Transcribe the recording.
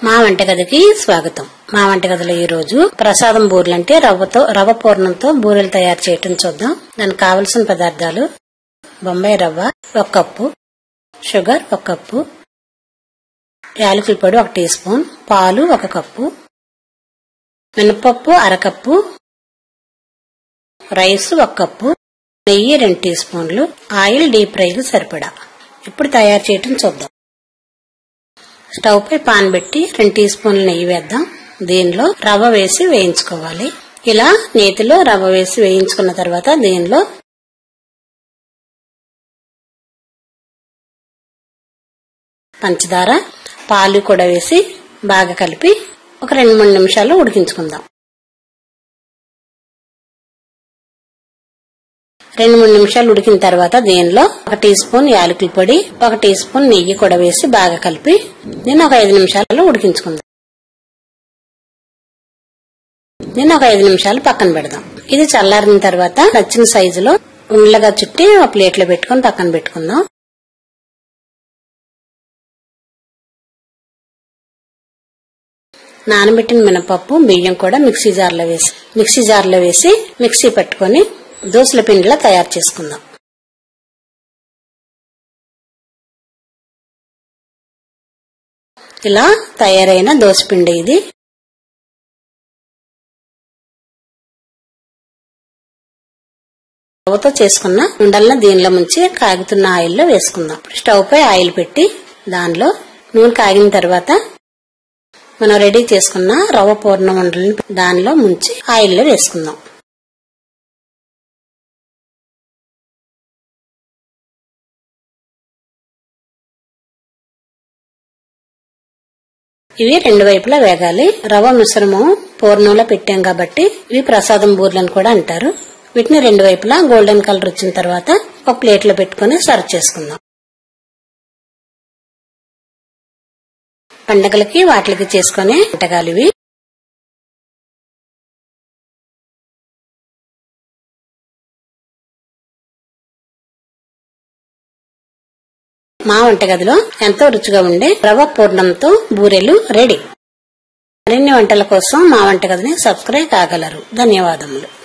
మా వంటగదికి స్వాగతం మా వంటగదిలో ఈ రోజు ప్రసాదం బూరెలు అంటే రవ్వతో రవ్వ పూర్ణంతో బూరెలు తయారు చేయటం చూద్దాం దానికి కావలసిన పదార్థాలు బొంబాయి రవ్వ ఒక కప్పు షుగర్ ఒక కప్పు యాలకుల పొడి ఒక టీ స్పూన్ పాలు ఒక కప్పు మినపప్పు అరకప్పు రైస్ ఒక కప్పు నెయ్యి రెండు టీ స్పూన్లు ఆయిల్ డీప్ ఫ్రైకి సరిపడా ఇప్పుడు తయారు చేయటం చూద్దాం స్టవ్ పై పాన్ పెట్టి రెండు టీ స్పూన్ల నెయ్యి వేద్దాం దీనిలో రవ్వ వేసి వేయించుకోవాలి ఇలా నేతిలో రవ్వ వేసి వేయించుకున్న తర్వాత దీనిలో పంచదార పాలు కూడా వేసి బాగా కలిపి ఒక రెండు మూడు నిమిషాలు ఉడికించుకుందాం రెండు మూడు నిమిషాలు ఉడికిన తర్వాత దీనిలో ఒక టీ స్పూన్ యాలకుల పొడి ఒక టీ స్పూన్ నెయ్యి కూడా వేసి బాగా కలిపి నేను ఒక ఐదు నిమిషాలు ఉడికించుకుందాం నేను ఒక ఐదు నిమిషాలు పక్కన పెడదాం ఇది చల్లారిన తర్వాత నచ్చిన సైజులో ఉండలుగా చుట్టి ఒక ప్లేట్లో పెట్టుకొని పక్కన పెట్టుకుందాం నానబెట్టిన మినపప్పు బియ్యం కూడా మిక్సీ జార్లో వేసి మిక్సీ జార్లో వేసి మిక్సీ పెట్టుకొని దోసల పిండిలా తయారు చేసుకుందాం ఇలా తయారైన దోసపిండి ఇది రవ్వతో చేసుకున్న ఉండలను దీనిలో ముంచి కాగుతున్న ఆయిల్లో వేసుకుందాం స్టవ్ పై ఆయిల్ పెట్టి దానిలో నూనె కాగిన తర్వాత మనం రెడీ చేసుకున్న రవ్వ పూర్ణ ఉండలను దానిలో ముంచి ఆయిల్లో వేసుకుందాం ఇవి రెండు వైపులా వేగాలి రవ్వ మిశ్రమం పూర్ణంలో పెట్టాం కాబట్టి ఇవి ప్రసాదం బూర్లని కూడా అంటారు వీటిని రెండు వైపులా గోల్డెన్ కలర్ వచ్చిన తర్వాత ఒక ప్లేట్ లో పెట్టుకుని సర్వ్ చేసుకుందాం పండగలకి వాటికి చేసుకునే వంటకాలు ఇవి మా వంటగదిలో ఎంతో రుచిగా ఉండే రవ్వ పూర్ణంతో బూరెలు రెడీ మరిన్ని వంటల కోసం మా వంటగదిని సబ్స్క్రైబ్ కాగలరు ధన్యవాదములు